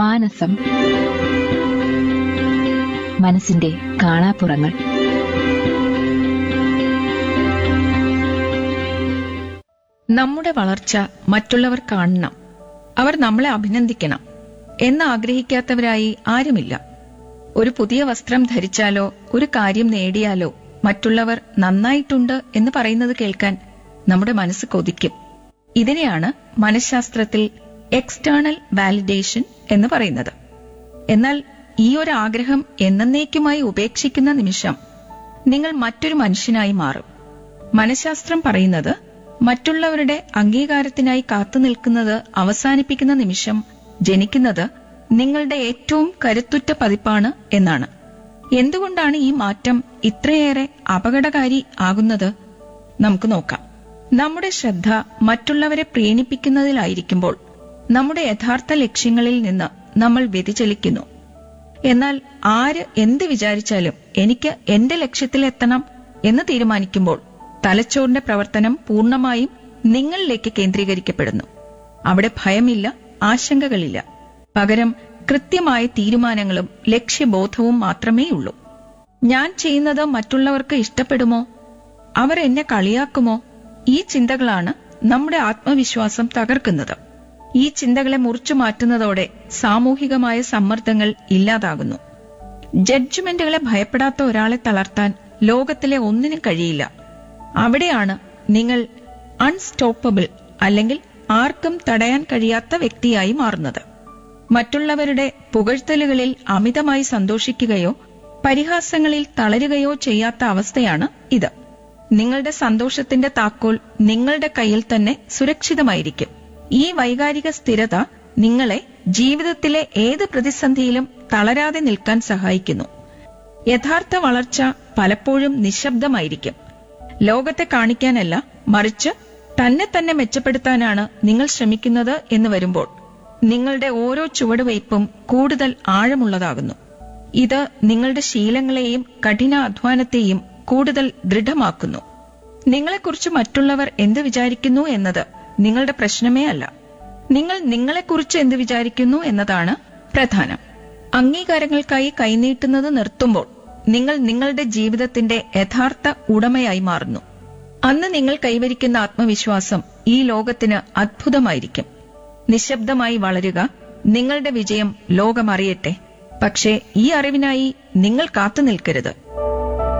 മാനസം മനസ്സിന്റെ കാണാപ്പുറങ്ങൾ നമ്മുടെ വളർച്ച മറ്റുള്ളവർ കാണണം അവർ നമ്മളെ അഭിനന്ദിക്കണം എന്ന് ആഗ്രഹിക്കാത്തവരായി ആരുമില്ല ഒരു പുതിയ വസ്ത്രം ധരിച്ചാലോ ഒരു കാര്യം നേടിയാലോ മറ്റുള്ളവർ നന്നായിട്ടുണ്ട് എന്ന് പറയുന്നത് കേൾക്കാൻ നമ്മുടെ മനസ്സ് കൊതിക്കും ഇതിനെയാണ് മനഃശാസ്ത്രത്തിൽ എക്സ്റ്റേണൽ വാലിഡേഷൻ എന്ന് പറയുന്നത് എന്നാൽ ഈ ഒരു ആഗ്രഹം എന്നേക്കുമായി ഉപേക്ഷിക്കുന്ന നിമിഷം നിങ്ങൾ മറ്റൊരു മനുഷ്യനായി മാറും മനഃശാസ്ത്രം പറയുന്നത് മറ്റുള്ളവരുടെ അംഗീകാരത്തിനായി കാത്തുനിൽക്കുന്നത് അവസാനിപ്പിക്കുന്ന നിമിഷം ജനിക്കുന്നത് നിങ്ങളുടെ ഏറ്റവും കരുത്തുറ്റ പതിപ്പാണ് എന്നാണ് എന്തുകൊണ്ടാണ് ഈ മാറ്റം ഇത്രയേറെ അപകടകാരി ആകുന്നത് നമുക്ക് നോക്കാം നമ്മുടെ ശ്രദ്ധ മറ്റുള്ളവരെ പ്രീണിപ്പിക്കുന്നതിലായിരിക്കുമ്പോൾ നമ്മുടെ യഥാർത്ഥ ലക്ഷ്യങ്ങളിൽ നിന്ന് നമ്മൾ വ്യതിചലിക്കുന്നു എന്നാൽ ആര് എന്ത് വിചാരിച്ചാലും എനിക്ക് എന്റെ ലക്ഷ്യത്തിലെത്തണം എന്ന് തീരുമാനിക്കുമ്പോൾ തലച്ചോറിന്റെ പ്രവർത്തനം പൂർണ്ണമായും നിങ്ങളിലേക്ക് കേന്ദ്രീകരിക്കപ്പെടുന്നു അവിടെ ഭയമില്ല ആശങ്കകളില്ല പകരം കൃത്യമായ തീരുമാനങ്ങളും ലക്ഷ്യബോധവും മാത്രമേ ഉള്ളൂ ഞാൻ ചെയ്യുന്നത് മറ്റുള്ളവർക്ക് ഇഷ്ടപ്പെടുമോ അവർ എന്നെ കളിയാക്കുമോ ഈ ചിന്തകളാണ് നമ്മുടെ ആത്മവിശ്വാസം തകർക്കുന്നത് ഈ ചിന്തകളെ മുറിച്ചു മാറ്റുന്നതോടെ സാമൂഹികമായ സമ്മർദ്ദങ്ങൾ ഇല്ലാതാകുന്നു ജഡ്ജ്മെന്റുകളെ ഭയപ്പെടാത്ത ഒരാളെ തളർത്താൻ ലോകത്തിലെ ഒന്നിനും കഴിയില്ല അവിടെയാണ് നിങ്ങൾ അൺസ്റ്റോപ്പബിൾ അല്ലെങ്കിൽ ആർക്കും തടയാൻ കഴിയാത്ത വ്യക്തിയായി മാറുന്നത് മറ്റുള്ളവരുടെ പുകഴ്ത്തലുകളിൽ അമിതമായി സന്തോഷിക്കുകയോ പരിഹാസങ്ങളിൽ തളരുകയോ ചെയ്യാത്ത അവസ്ഥയാണ് ഇത് നിങ്ങളുടെ സന്തോഷത്തിന്റെ താക്കോൽ നിങ്ങളുടെ കയ്യിൽ തന്നെ സുരക്ഷിതമായിരിക്കും ഈ വൈകാരിക സ്ഥിരത നിങ്ങളെ ജീവിതത്തിലെ ഏത് പ്രതിസന്ധിയിലും തളരാതെ നിൽക്കാൻ സഹായിക്കുന്നു യഥാർത്ഥ വളർച്ച പലപ്പോഴും നിശബ്ദമായിരിക്കും ലോകത്തെ കാണിക്കാനല്ല മറിച്ച് തന്നെ തന്നെ മെച്ചപ്പെടുത്താനാണ് നിങ്ങൾ ശ്രമിക്കുന്നത് എന്ന് വരുമ്പോൾ നിങ്ങളുടെ ഓരോ ചുവടുവയ്പും കൂടുതൽ ആഴമുള്ളതാകുന്നു ഇത് നിങ്ങളുടെ ശീലങ്ങളെയും കഠിന അധ്വാനത്തെയും കൂടുതൽ ദൃഢമാക്കുന്നു നിങ്ങളെക്കുറിച്ച് മറ്റുള്ളവർ എന്ത് വിചാരിക്കുന്നു എന്നത് നിങ്ങളുടെ പ്രശ്നമേ അല്ല നിങ്ങൾ നിങ്ങളെക്കുറിച്ച് എന്ത് വിചാരിക്കുന്നു എന്നതാണ് പ്രധാനം അംഗീകാരങ്ങൾക്കായി കൈനീട്ടുന്നത് നിർത്തുമ്പോൾ നിങ്ങൾ നിങ്ങളുടെ ജീവിതത്തിന്റെ യഥാർത്ഥ ഉടമയായി മാറുന്നു അന്ന് നിങ്ങൾ കൈവരിക്കുന്ന ആത്മവിശ്വാസം ഈ ലോകത്തിന് അദ്ഭുതമായിരിക്കും നിശബ്ദമായി വളരുക നിങ്ങളുടെ വിജയം ലോകമറിയട്ടെ പക്ഷേ ഈ അറിവിനായി നിങ്ങൾ കാത്തുനിൽക്കരുത്